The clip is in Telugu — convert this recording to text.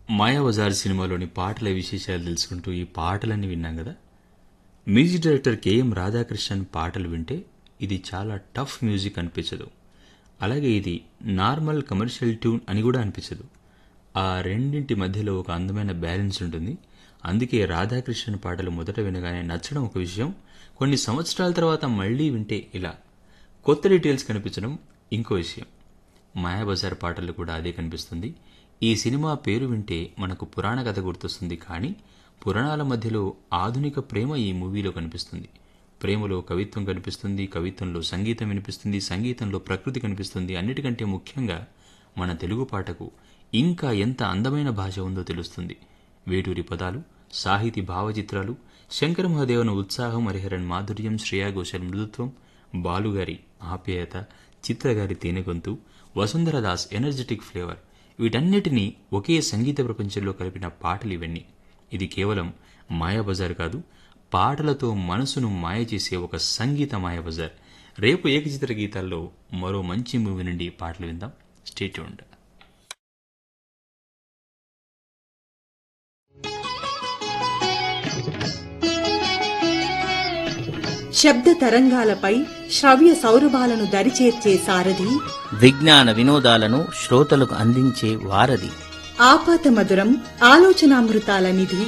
మాయాబజార్ సినిమాలోని పాటల విశేషాలు తెలుసుకుంటూ ఈ పాటలన్నీ విన్నాం కదా మ్యూజిక్ డైరెక్టర్ కెఎం రాధాకృష్ణన్ పాటలు వింటే ఇది చాలా టఫ్ మ్యూజిక్ అనిపించదు అలాగే ఇది నార్మల్ కమర్షియల్ ట్యూన్ అని కూడా అనిపించదు ఆ రెండింటి మధ్యలో ఒక అందమైన బ్యాలెన్స్ ఉంటుంది అందుకే రాధాకృష్ణన్ పాటలు మొదట వినగానే నచ్చడం ఒక విషయం కొన్ని సంవత్సరాల తర్వాత మళ్ళీ వింటే ఇలా కొత్త డీటెయిల్స్ కనిపించడం ఇంకో విషయం మాయాబజార్ పాటలు కూడా అదే కనిపిస్తుంది ఈ సినిమా పేరు వింటే మనకు పురాణ కథ గుర్తొస్తుంది కానీ పురాణాల మధ్యలో ఆధునిక ప్రేమ ఈ మూవీలో కనిపిస్తుంది ప్రేమలో కవిత్వం కనిపిస్తుంది కవిత్వంలో సంగీతం వినిపిస్తుంది సంగీతంలో ప్రకృతి కనిపిస్తుంది అన్నిటికంటే ముఖ్యంగా మన తెలుగు పాటకు ఇంకా ఎంత అందమైన భాష ఉందో తెలుస్తుంది వేటూరి పదాలు సాహితీ భావచిత్రాలు శంకర మహాదేవన ఉత్సాహం హరిహరన్ మాధుర్యం శ్రేయా ఘోషల్ మృదుత్వం బాలుగారి ఆప్యాయత చిత్రగారి తేనెగొంతు వసుంధరదాస్ ఎనర్జెటిక్ ఫ్లేవర్ వీటన్నిటినీ ఒకే సంగీత ప్రపంచంలో కలిపిన పాటలు ఇవన్నీ ఇది కేవలం మాయాబజార్ కాదు పాటలతో మనసును మాయ చేసే ఒక సంగీత మాయాబజార్ రేపు ఏకచిత్ర గీతాల్లో మరో మంచి మూవీ నుండి పాటలు విందాం స్టేట్యూండ్ శబ్ద తరంగాలపై శ్రవ్య సౌరభాలను దరిచేర్చే సారథి విజ్ఞాన వినోదాలను శ్రోతలకు అందించే వారధి ఆపాత మధురం ఆలోచనామృతాల నిధి